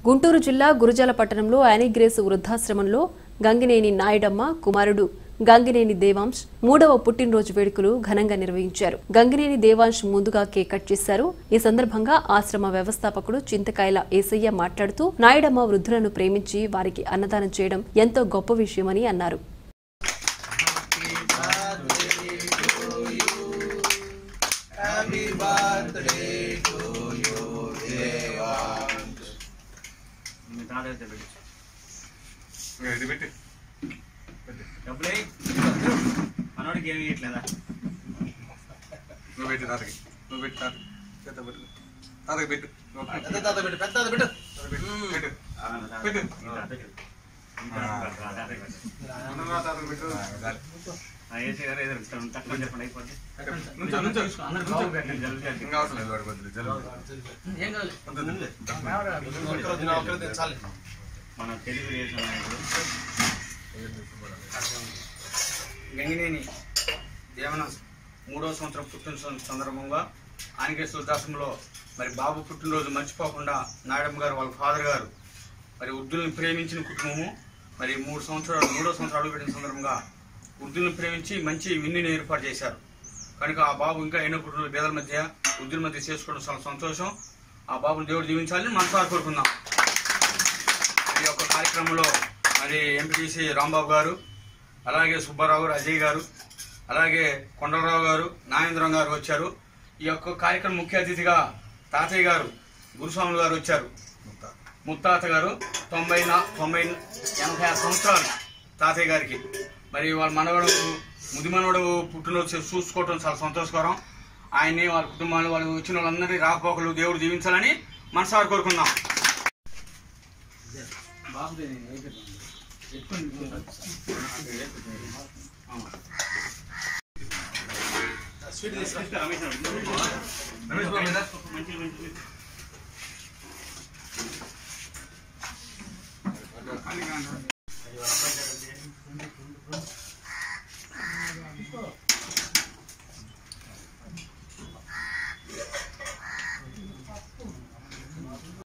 గుంటూరు జిల్లా గురుజాల పట్టణంలో యానిగ్రేస్ వృద్ధాశ్రమంలో గంగినేని నాయుడమ్మ కుమారుడు గంగినేని దేవాంశ్ మూడవ పుట్టినరోజు వేడుకలు ఘనంగా నిర్వహించారు గంగినేని దేవాంశ్ ముందుగా కేక్ కట్ చేశారు ఈ సందర్భంగా ఆశ్రమ వ్యవస్థాపకుడు చింతకాయల ఏసయ్య మాట్లాడుతూ నాయుడమ్మ వృద్ధులను ప్రేమించి వారికి అన్నదానం చేయడం ఎంతో గొప్ప విషయమని అన్నారు మీ తాత అయితే పెట్టు ఇది పెట్టి డబ్బులే మనోడికి ఏమి ఇట్లేదా నువ్వు పెట్టు తాతకి నువ్వు పెట్టు తాత చేత పెట్టు తాతకి పెట్టు నువ్వు పెట్టు. పెద్ద తాత పెట్టు పెద్ద తాత పెట్టు పెట్టు పెట్టు అన్నమా తాతకి పెట్టు ఏసీ గారు ఏదో ఇస్తాను తక్కువ చెప్పండి అయిపోద్ది నుంచో నుంచో నేను జల్దీ చేస్తాను. ఇంకా అవసరం లేదు వాడి బదులు జల్లు ఏం కావాలి వద్దు. ఒక్కరోజు తినా, ఒక్కరోజు తినా, చాలు మన తెలుగు దేశం నాయకుడు గంగినేని దేవన మూడవ సంవత్సరం పుట్టిన సందర్భంగా ఆనికేశ్వర వృద్ధాశ్రమంలో మరి బాబు పుట్టినరోజు మర్చిపోకుండా నాయడమ్మ గారు వాళ్ళ ఫాదర్ గారు మరి వృద్ధుల్ని ప్రేమించిన కుటుంబము మరి మూడు సంవత్సరాలు మూడో సంవత్సరాలు అడుగుపెట్టిన సందర్భంగా వృద్ధుల్ని ప్రేమించి మంచి విన్నిని ఏర్పాటు చేశారు కనుక ఆ బాబు ఇంకా ఎన్నో కుటుంబాల పేదల మధ్య వృద్ధుల మధ్య చేసుకోవడం చాలా సంతోషం ఆ బాబుని దేవుడు దీవించాలని మనసారి కోరుకుందాం ఈ యొక్క కార్యక్రమంలో మరి ఎంపీటీసీ రాంబాబు గారు అలాగే సుబ్బారావు గారు అజయ్ గారు అలాగే కొండలరావు గారు నాగేంద్రం గారు వచ్చారు ఈ యొక్క కార్యక్రమం ముఖ్య అతిథిగా తాతయ్య గారు గురుస్వాములు గారు వచ్చారు ముత్తాత గారు తొంభై నా- తొంభై ఎనభై ఆరు సంవత్సరాలు తాతయ్య గారికి మరి వాళ్ళ మనవడు ముది మనవడు పుట్టినరోజు చూసుకోవటం చాలా సంతోషకరం ఆయన్ని వాళ్ళ కుటుంబాలు వాళ్ళు వచ్చిన వాళ్ళందరినీ రాకపోకలు దేవుడు దీవించాలని మనసారి కోరుకుందాం స్వీట్ తీసుకురా రమేష్ రమేష్ బాబు మీద మంచి మంచి అని కాదు.